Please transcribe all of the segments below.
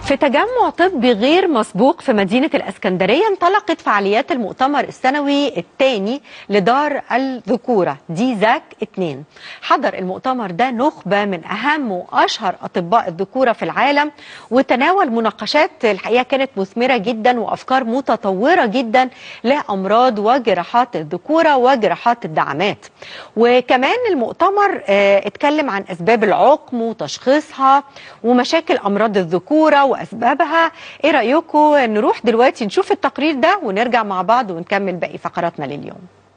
في تجمع طبي غير مسبوق في مدينة الأسكندرية انطلقت فعاليات المؤتمر السنوي الثاني لدار الذكورة دي زاك 2 حضر المؤتمر ده نخبة من أهم وأشهر أطباء الذكورة في العالم وتناول مناقشات الحقيقة كانت مثمرة جدا وأفكار متطورة جدا لأمراض وجراحات الذكورة وجراحات الدعامات وكمان المؤتمر اه اتكلم عن أسباب العقم وتشخيصها ومشاكل أمراض الذكورة وأسبابها إيه رأيكم نروح دلوقتي نشوف التقرير ده ونرجع مع بعض ونكمل باقي فقراتنا لليوم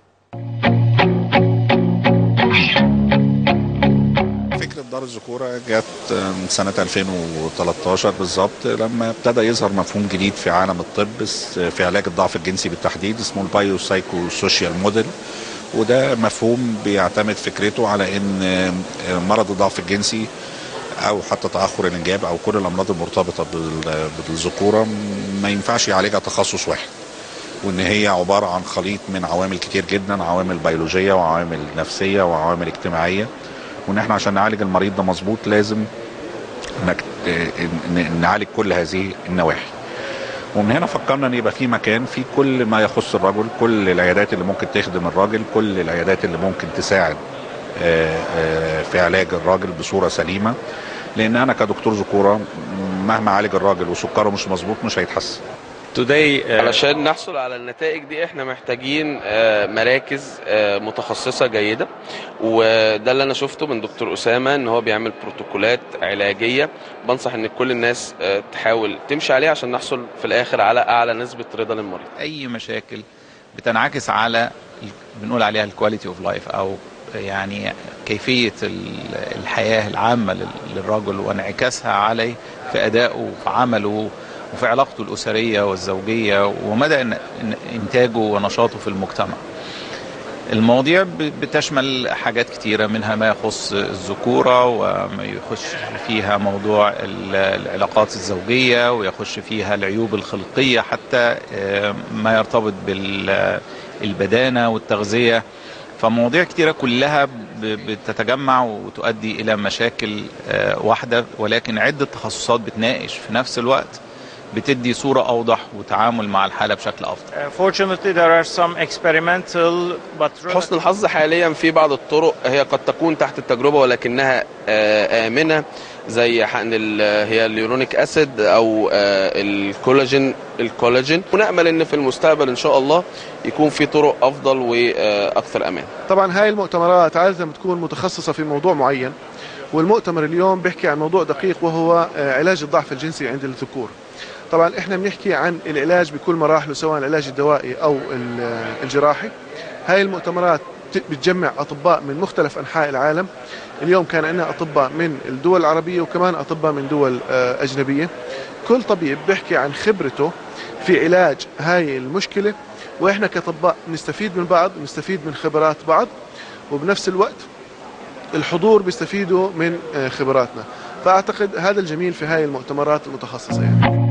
فكرة دار الذكورة جت من سنة 2013 بالظبط لما ابتدى يظهر مفهوم جديد في عالم الطب في علاج الضعف الجنسي بالتحديد اسمه البايو سايكو سوشيال موديل وده مفهوم بيعتمد فكرته على ان مرض الضعف الجنسي او حتى تاخر الانجاب او كل الامراض المرتبطه بالذكوره ما ينفعش يعالجها تخصص واحد وان هي عباره عن خليط من عوامل كتير جدا عوامل بيولوجيه وعوامل نفسيه وعوامل اجتماعيه وان احنا عشان نعالج المريض ده مظبوط لازم انك نعالج كل هذه النواحي ومن هنا فكرنا ان يبقى في مكان فيه كل ما يخص الرجل كل العيادات اللي ممكن تخدم الراجل كل العيادات اللي ممكن تساعد في علاج الراجل بصوره سليمه لان انا كدكتور ذكوره مهما عالج الراجل وسكره مش مظبوط مش هيتحسن توداي علشان نحصل على النتائج دي احنا محتاجين مراكز متخصصه جيده وده اللي انا شفته من دكتور اسامه ان هو بيعمل بروتوكولات علاجيه بنصح ان كل الناس تحاول تمشي عليها عشان نحصل في الاخر على اعلى نسبه رضا للمريض اي مشاكل بتنعكس على بنقول عليها الكواليتي اوف لايف او يعني كيفيه الحياه العامه للرجل وانعكاسها عليه في ادائه وفي عمله وفي علاقته الأسرية والزوجية ومدى إنتاجه ونشاطه في المجتمع المواضيع بتشمل حاجات كتيرة منها ما يخص الذكورة وما يخش فيها موضوع العلاقات الزوجية ويخش فيها العيوب الخلقية حتى ما يرتبط بالبدانة والتغذية فمواضيع كتيرة كلها بتتجمع وتؤدي إلى مشاكل واحدة ولكن عدة تخصصات بتناقش في نفس الوقت بتدي صورة أوضح وتعامل مع الحالة بشكل أفضل. Fortunately there are some experimental but حسن الحظ حاليا في بعض الطرق هي قد تكون تحت التجربة ولكنها آمنة زي حقن هي اليورونيك اسيد او الكولاجين الكولاجين ونامل ان في المستقبل ان شاء الله يكون في طرق افضل واكثر امان. طبعا هاي المؤتمرات عاده بتكون متخصصه في موضوع معين والمؤتمر اليوم بيحكي عن موضوع دقيق وهو علاج الضعف الجنسي عند الذكور. طبعا احنا بنحكي عن العلاج بكل مراحله سواء العلاج الدوائي او الجراحي هاي المؤتمرات بتجمع اطباء من مختلف انحاء العالم اليوم كان عندنا اطباء من الدول العربيه وكمان اطباء من دول اجنبيه كل طبيب بيحكي عن خبرته في علاج هاي المشكله واحنا كاطباء نستفيد من بعض نستفيد من خبرات بعض وبنفس الوقت الحضور بيستفيدوا من خبراتنا فاعتقد هذا الجميل في هاي المؤتمرات المتخصصه يعني.